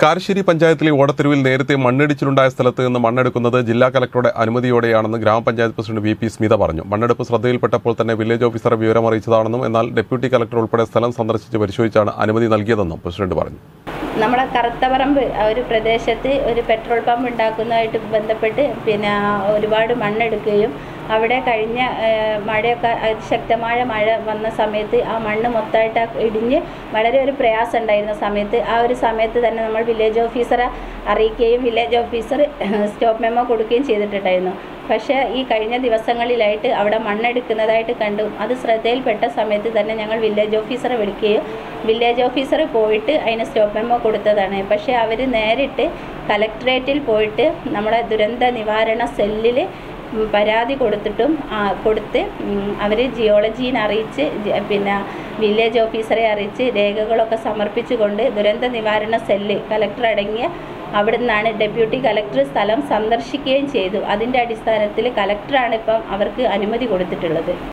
കാരശ്ശേരി പഞ്ചായത്തിലെ ഓടത്തെരുവിൽ നേരത്തെ മണ്ണിടിച്ചിലുണ്ടായ സ്ഥലത്ത് നിന്ന് മണ്ണെടുക്കുന്നത് ജില്ലാ കലക്ടറുടെ അനുമതിയോടെയാണെന്ന് ഗ്രാമപഞ്ചായത്ത് പ്രസിഡന്റ് വി പി സ്മിത പറഞ്ഞു മണ്ണെടുപ്പ് ശ്രദ്ധയിൽപ്പെട്ടപ്പോൾ തന്നെ വില്ലേജ് ഓഫീസറെ വിവരം അറിയിച്ചതാണെന്നും എന്നാൽ ഡെപ്യൂട്ടി കലക്ടർ ഉൾപ്പെടെ സ്ഥലം സന്ദർശിച്ച് പരിശോധിച്ചാണ് അനുമതി നൽകിയതെന്നും പ്രസിഡന്റ് പറഞ്ഞു നമ്മളെ കറുത്തപറമ്പ് ആ ഒരു പ്രദേശത്ത് ഒരു പെട്രോൾ പമ്പ് ഉണ്ടാക്കുന്നതായിട്ട് ബന്ധപ്പെട്ട് പിന്നെ ഒരുപാട് മണ്ണെടുക്കുകയും അവിടെ കഴിഞ്ഞ ഏഹ്, മഴയൊക്കെ അതിശക്തമായ മഴ വന്ന സമയത്ത് ആ മണ്ണ് മൊത്തമായിട്ട് ആ ഇടിഞ്ഞ് വളരെ ഒരു പ്രയാസം ഉണ്ടായിരുന്ന സമയത്ത് ആ ഒരു സമയത്ത് തന്നെ നമ്മൾ വില്ലേജ് ഓഫീസറെ അറിയിക്കുകയും വില്ലേജ് ഓഫീസർ സ്റ്റോപ്പ് മെമ്മോ കൊടുക്കുകയും ചെയ്തിട്ടുണ്ടായിരുന്നു പക്ഷേ ഈ കഴിഞ്ഞ ദിവസങ്ങളിലായിട്ട് അവിടെ മണ്ണെടുക്കുന്നതായിട്ട് കണ്ടു അത് ശ്രദ്ധയിൽപ്പെട്ട സമയത്ത് തന്നെ ഞങ്ങൾ വില്ലേജ് ഓഫീസറെ വിളിക്കുകയും വില്ലേജ് ഓഫീസർ പോയിട്ട് അതിന് സ്റ്റോപ്പ് മെമ്മോ കൊടുത്തതാണ് പക്ഷേ അവർ നേരിട്ട് കലക്ടറേറ്റിൽ പോയിട്ട് നമ്മളെ ദുരന്ത നിവാരണ സെല്ലിൽ പരാതി കൊടുത്തിട്ടും ആ, കൊടുത്ത് അവർ ജിയോളജീനെ അറിയിച്ച് ജ- പിന്നെ വില്ലേജ് ഓഫീസറെ അറിയിച്ച് രേഖകളൊക്കെ സമർപ്പിച്ചുകൊണ്ട് ദുരന്ത നിവാരണ സെല്ല് കലക്ടർ അടങ്ങിയ അവിടെ നിന്നാണ് ഡെപ്യൂട്ടി കലക്ടർ സ്ഥലം സന്ദർശിക്കുകയും ചെയ്തു അതിൻ്റെ അടിസ്ഥാനത്തിൽ കലക്ടറാണ് ഇപ്പം അവർക്ക് അനുമതി കൊടുത്തിട്ടുള്ളത്